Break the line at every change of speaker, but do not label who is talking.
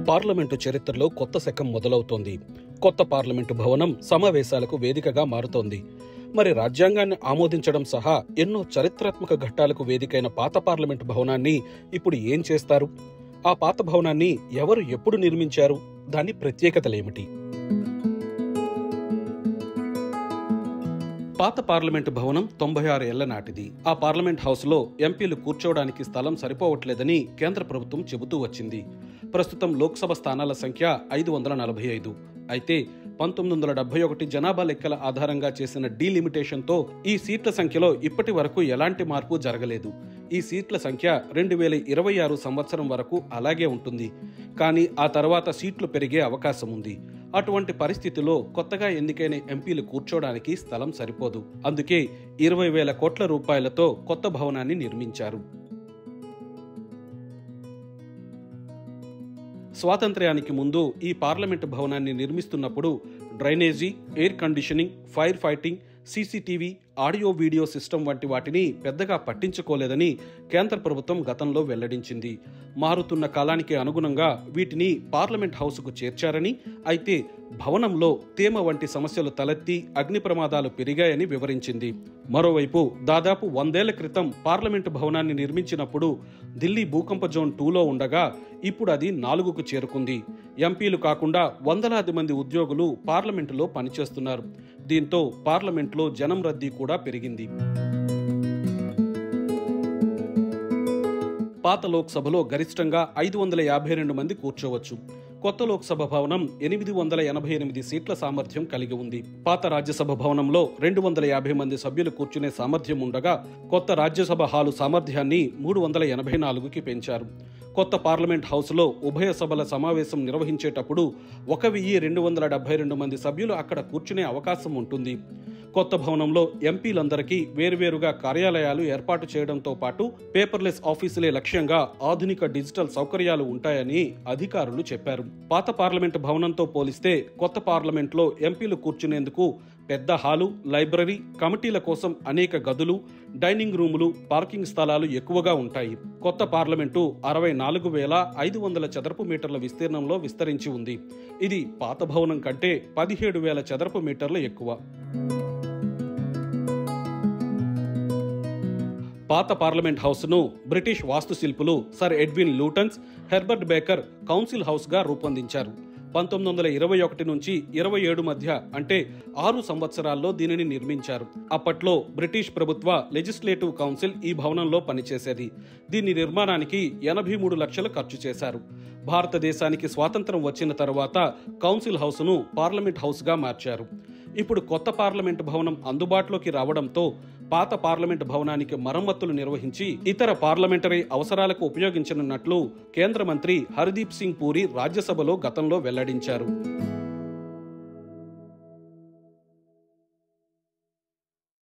parliament చరిత్రలో కొత్త శకం మొదలవుతోంది కొత్త పార్లమెంటు భవనం సమావేశాలకు వేదికగా మారుతోంది మరి రాజ్యాంగాన్ని ఆమోదించడం సహా ఎన్నో చరిత్రాత్మక ఘట్టాలకు వేదికైన పాత పార్లమెంటు భవనాన్ని ఇప్పుడు ఏం చేస్తారు ఆ పాత భవనాన్ని ఎవరు ఎప్పుడు నిర్మించారు దాని ప్రత్యేకతలేమిటి పాత పార్లమెంటు భవనం తొంభై ఆరు ఏళ్ల నాటిది ఆ పార్లమెంట్ హౌస్లో ఎంపీలు కూర్చోవడానికి స్థలం సరిపోవట్లేదని కేంద్ర ప్రభుత్వం చెబుతూ వచ్చింది ప్రస్తుతం లోక్సభ స్థానాల సంఖ్య ఐదు వందల నలభై ఐదు అయితే పంతొమ్మిది వందల డెబ్బై ఒకటి జనాభా లెక్కల ఆధారంగా చేసిన డీలిమిటేషన్తో ఈ సీట్ల సంఖ్యలో ఇప్పటి వరకు ఎలాంటి మార్పు జరగలేదు ఈ సీట్ల సంఖ్య రెండు వేల ఇరవై ఆరు సంవత్సరం వరకు అలాగే ఉంటుంది కానీ ఆ తర్వాత సీట్లు పెరిగే అవకాశం ఉంది అటువంటి పరిస్థితిలో కొత్తగా ఎన్నికైన ఎంపీలు కూర్చోడానికి స్థలం సరిపోదు అందుకే ఇరవై వేల కోట్ల రూపాయలతో కొత్త భవనాన్ని నిర్మించారు స్వాతంత్ర్యానికి ముందు ఈ పార్లమెంటు భవనాన్ని నిర్మిస్తున్నప్పుడు drainage air conditioning fire fighting CCTV audio video system వంటి వాటిని పెద్దగా పట్టించుకోలేదని కేంద్ర ప్రభుత్వం గతంలో వెల్లడించింది మారుతున్న కాలానికి అనుగుణంగా వీటిని పార్లమెంట్ హౌస్కు చేర్చారని అయితే భవనంలో తేమ వంటి సమస్యలు తలెత్తి అగ్ని ప్రమాదాలు పెరిగాయని వివరించింది మరోవైపు దాదాపు వందేళ్ల క్రితం పార్లమెంటు భవనాన్ని నిర్మించినప్పుడు ఢిల్లీ భూకంప జోన్ టూలో ఉండగా ఇప్పుడు అది నాలుగుకు చేరుకుంది ఎంపీలు కాకుండా వందలాది మంది ఉద్యోగులు పార్లమెంటులో పనిచేస్తున్నారు దీంతో పార్లమెంట్లో జనం రద్దీ కూడా పెరిగింది పాత లోక్సభలో గరిష్టంగా ఐదు వందల యాభై రెండు మంది కూర్చోవచ్చు కొత్త లోక్సభ భవనం ఎనిమిది వందల ఎనభై ఎనిమిది సీట్ల సామర్థ్యం కలిగి ఉంది పాత రాజ్యసభ భవనంలో రెండు వందల యాభై మంది సభ్యులు కూర్చునే సామర్థ్యం ఉండగా కొత్త రాజ్యసభ హాలు సామర్థ్యాన్ని మూడు వందల ఎనభై నాలుగుకి పెంచారు కొత్త పార్లమెంట్ హౌస్లో ఉభయ సభల సమావేశం నిర్వహించేటప్పుడు ఒక వెయ్యి రెండు వందల డెబ్బై రెండు మంది సభ్యులు అక్కడ కూర్చునే అవకాశం ఉంటుంది కొత్త భవనంలో ఎంపీలందరికీ వేరువేరుగా కార్యాలయాలు ఏర్పాటు చేయడంతో పాటు పేపర్లెస్ ఆఫీసులే లక్ష్యంగా ఆధునిక డిజిటల్ సౌకర్యాలు ఉంటాయని అధికారులు చెప్పారు పాత పార్లమెంటు భవనంతో పోలిస్తే కొత్త పార్లమెంట్లో ఎంపీలు కూర్చునేందుకు పెద్ద హాలు లైబ్రరీ కమిటీల కోసం అనేక గదులు డైనింగ్ రూములు పార్కింగ్ స్థలాలు ఎక్కువగా ఉంటాయి కొత్త పార్లమెంటు అరవై నాలుగు వేల ఐదు వందల చదరపు మీటర్ల విస్తీర్ణంలో విస్తరించి ఉంది ఇది పాత భవనం కంటే పదిహేడు వేల చదరపు మీటర్ల ఎక్కువ పాత పార్లమెంట్ హౌస్ను బ్రిటిష్ వాస్తుశిల్పులు sir Edwin Lutyens Herbert Baker council హౌస్గా రూపొందించారు పంతొమ్మిది వందల ఇరవై ఒకటి నుంచి ఇరవై ఏడు మధ్య అంటే ఆరు సంవత్సరాల్లో దీనిని నిర్మించారు అప్పట్లో బ్రిటిష్ ప్రభుత్వ లెజిస్లేటివ్ కౌన్సిల్ ఈ భవనంలో పనిచేసేది దీని నిర్మాణానికి ఎనభై మూడు లక్షలు ఖర్చు చేశారు భారతదేశానికి స్వాతంత్రం వచ్చిన తర్వాత కౌన్సిల్ హౌస్ను పార్లమెంట్ హౌస్గా మార్చారు ఇప్పుడు కొత్త పార్లమెంట్ భవనం అందుబాటులోకి రావడంతో పాత పార్లమెంట్ భవనానికి మరమ్మతులు నిర్వహించి ఇతర పార్లమెంటరీ అవసరాలకు ఉపయోగించనున్నట్లు కేంద్ర మంత్రి హర్దీప్ సింగ్ పూరి రాజ్యసభలో గతంలో వెల్లడించారు